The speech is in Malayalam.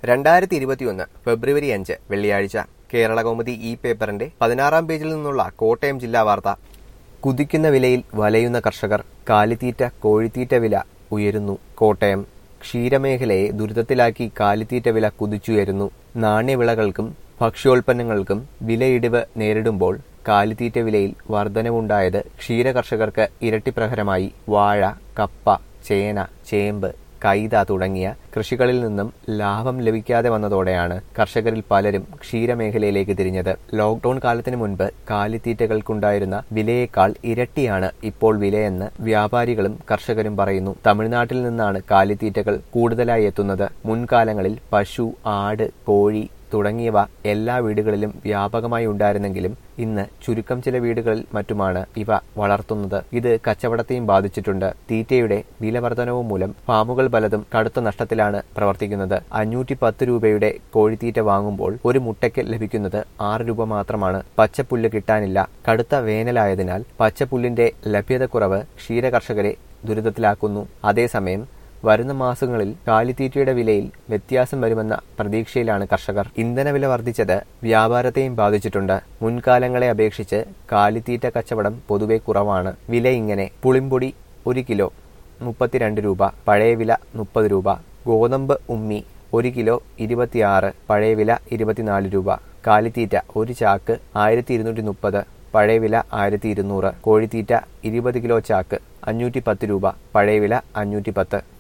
രണ്ടായിരത്തി ഇരുപത്തിയൊന്ന് ഫെബ്രുവരി അഞ്ച് വെള്ളിയാഴ്ച കേരള കൗമുദി ഈ പേപ്പറിന്റെ പതിനാറാം പേജിൽ നിന്നുള്ള കോട്ടയം ജില്ലാ വാർത്ത കുതിക്കുന്ന വിലയിൽ വലയുന്ന കർഷകർ കാലിത്തീറ്റ കോഴിത്തീറ്റ വില ഉയരുന്നു കോട്ടയം ക്ഷീരമേഖലയെ ദുരിതത്തിലാക്കി കാലിത്തീറ്റ വില കുതിച്ചുയരുന്നു നാണ്യവിളകൾക്കും ഭക്ഷ്യോൽപ്പന്നങ്ങൾക്കും വിലയിടിവ് നേരിടുമ്പോൾ കാലിത്തീറ്റ വിലയിൽ വർധനവുണ്ടായത് ക്ഷീര കർഷകർക്ക് ഇരട്ടിപ്രഹരമായി വാഴ കപ്പ ചേന ചേമ്പ് കൈത തുടങ്ങിയ കൃഷികളിൽ നിന്നും ലാഭം ലഭിക്കാതെ വന്നതോടെയാണ് കർഷകരിൽ പലരും ക്ഷീരമേഖലയിലേക്ക് തിരിഞ്ഞത് ലോക്ഡൌൺ കാലത്തിന് മുൻപ് കാലിത്തീറ്റകൾക്കുണ്ടായിരുന്ന വിലയേക്കാൾ ഇരട്ടിയാണ് ഇപ്പോൾ വിലയെന്ന് വ്യാപാരികളും കർഷകരും പറയുന്നു തമിഴ്നാട്ടിൽ നിന്നാണ് കാലിത്തീറ്റകൾ കൂടുതലായി എത്തുന്നത് മുൻകാലങ്ങളിൽ പശു ആട് കോഴി തുടങ്ങിയവ എല്ലാ വീടുകളിലും വ്യാപകമായി ഉണ്ടായിരുന്നെങ്കിലും ഇന്ന് ചുരുക്കം ചില വീടുകളിൽ മറ്റുമാണ് ഇവ വളർത്തുന്നത് ഇത് കച്ചവടത്തെയും ബാധിച്ചിട്ടുണ്ട് തീറ്റയുടെ വിലവർധനവും മൂലം ഫാമുകൾ പലതും കടുത്ത നഷ്ടത്തിലാണ് പ്രവർത്തിക്കുന്നത് അഞ്ഞൂറ്റി പത്ത് രൂപയുടെ കോഴിത്തീറ്റ വാങ്ങുമ്പോൾ ഒരു മുട്ടയ്ക്ക് ലഭിക്കുന്നത് ആറ് രൂപ മാത്രമാണ് പച്ചപ്പുല്ല് കിട്ടാനില്ല കടുത്ത വേനലായതിനാൽ പച്ചപ്പുല്ലിന്റെ ലഭ്യതക്കുറവ് ക്ഷീരകർഷകരെ ദുരിതത്തിലാക്കുന്നു അതേസമയം വരുന്ന മാസങ്ങളിൽ കാലിത്തീറ്റയുടെ വിലയിൽ വ്യത്യാസം വരുമെന്ന പ്രതീക്ഷയിലാണ് കർഷകർ ഇന്ധനവില വർദ്ധിച്ചത് വ്യാപാരത്തെയും ബാധിച്ചിട്ടുണ്ട് മുൻകാലങ്ങളെ അപേക്ഷിച്ച് കാലിത്തീറ്റ കച്ചവടം പൊതുവെ കുറവാണ് വില ഇങ്ങനെ പുളിമ്പൊടി ഒരു കിലോ മുപ്പത്തിരണ്ട് രൂപ പഴയ വില മുപ്പത് രൂപ ഗോതമ്പ് ഉമ്മി ഒരു കിലോ ഇരുപത്തിയാറ് പഴയ വില ഇരുപത്തിനാല് രൂപ കാലിത്തീറ്റ ഒരു ചാക്ക് ആയിരത്തി ഇരുന്നൂറ്റി മുപ്പത് പഴയ വില ആയിരത്തി ഇരുന്നൂറ് കോഴിത്തീറ്റ ഇരുപത് കിലോ ചാക്ക് അഞ്ഞൂറ്റി പത്ത് രൂപ പഴയ വില അഞ്ഞൂറ്റി പത്ത്